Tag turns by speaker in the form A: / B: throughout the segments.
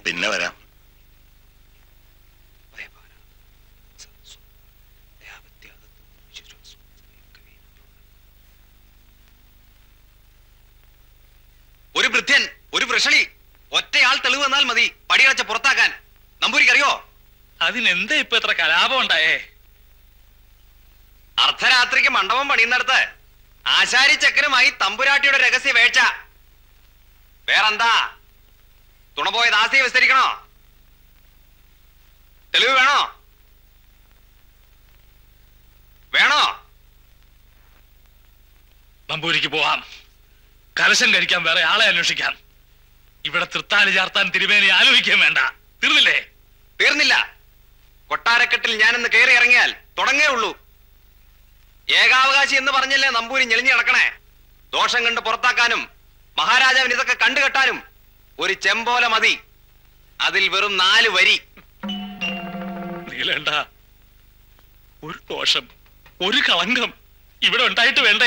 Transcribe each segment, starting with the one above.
A: പിന്നെ വരാം
B: ഒരു വൃദ്ധൻ ഒരു വൃഷളി ഒറ്റയാൾ തെളിവ് വന്നാൽ മതി പടിയടച്ച് പുറത്താക്കാൻ നമ്പൂരിക്കറിയോ
C: അതിനെന്താ ഇപ്പൊ ഇത്ര കലാപം ഉണ്ടായേ
B: അർദ്ധരാത്രിക്ക് മണ്ഡപം പണിയുന്നിടത്ത് ആശാരി ചക്കരുമായി തമ്പുരാട്ടിയുടെ രഹസ്യ വേഴ്ച വേറെന്താ തുണപോയ ദാസിയെ വിസ്തരിക്കണോ തെളിവ് വേണോ വേണോ
C: നമ്പൂരിക്ക് പോവാം കലശം കഴിക്കാൻ വേറെ ആളെ അന്വേഷിക്കാം ഇവിടെ തൃത്താലി ചാർത്താൻ തിരുമേനി ആലോചിക്കാൻ വേണ്ട തീർന്നില്ലേ
B: തീർന്നില്ല കൊട്ടാരക്കെട്ടിൽ ഞാനിന്ന് കയറി ഇറങ്ങിയാൽ തുടങ്ങേ ഉള്ളൂ ഏകാവകാശി എന്ന് പറഞ്ഞല്ലേ നമ്പൂരി ഞെളിഞ്ഞു കിടക്കണേ ദോഷം കണ്ട് പുറത്താക്കാനും മഹാരാജാവിന് ഇതൊക്കെ കണ്ടുകെട്ടാനും ഒരു ചെമ്പോല മതി അതിൽ വെറും നാല് വരി
C: നീലേണ്ട ഒരു ദോഷം ഒരു കളങ്കം ഇവിടെ ഉണ്ടായിട്ട് വേണ്ടേ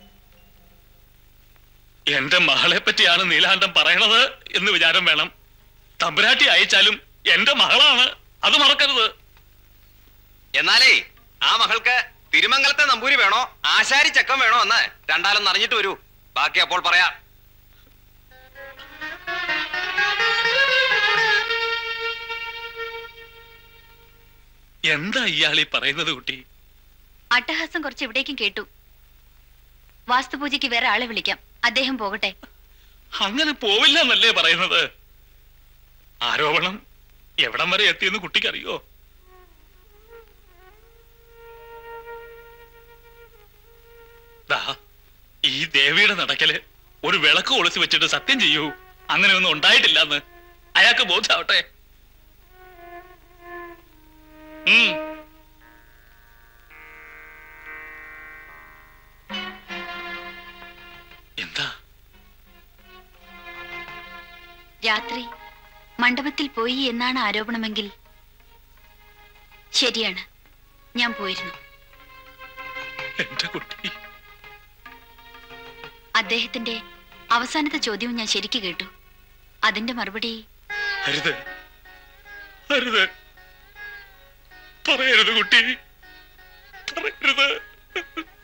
C: എന്റെ മകളെ പറ്റിയാണ് നീലാണ്ടം പറയണത് എന്ന് വിചാരം വേണം തമ്പുരാട്ടി അയച്ചാലും എന്റെ മകളാണ് അത് മറക്കരുത്
B: എന്നാലേ ആ മകൾക്ക് തിരുമംഗലത്തെ നമ്പൂരി വേണോ ആശാരി ചക്കം വേണോ എന്ന് രണ്ടാലൊന്ന് അറിഞ്ഞിട്ട് വരൂ ബാക്കി അപ്പോൾ പറയാം
C: എന്താ ഇയാളീ പറയുന്നത് കുട്ടി
D: അട്ടഹാസം കുറച്ച് ഇവിടേക്കും കേട്ടു വാസ്തുപൂജയ്ക്ക് വേറെ ആളെ വിളിക്കാം അദ്ദേഹം പോകട്ടെ
C: അങ്ങനെ പോവില്ല എന്നല്ലേ പറയുന്നത് ആരോപണം എവിടം വരെ എത്തിയെന്ന് കുട്ടിക്കറിയോ ദാ ഈ ദേവിയുടെ നടക്കല് ഒരു വിളക്ക് ഒളിച്ചു വെച്ചിട്ട് സത്യം ചെയ്യൂ അങ്ങനെ ഒന്നും ഉണ്ടായിട്ടില്ലെന്ന് അയാൾക്ക് ബോധ്യമാവട്ടെ ഉം എന്താ
D: രാത്രി മണ്ഡപത്തിൽ പോയി എന്നാണ് ആരോപണമെങ്കിൽ ശരിയാണ് ഞാൻ പോയിരുന്നു
C: എന്റെ കുട്ടി
D: അദ്ദേഹത്തിന്റെ അവസാനത്തെ ചോദ്യവും ഞാൻ ശരിക്ക് കേട്ടു അതിന്റെ മറുപടി
C: അരുത് അരുത് പറയരുത് കുട്ടി പറയരുത്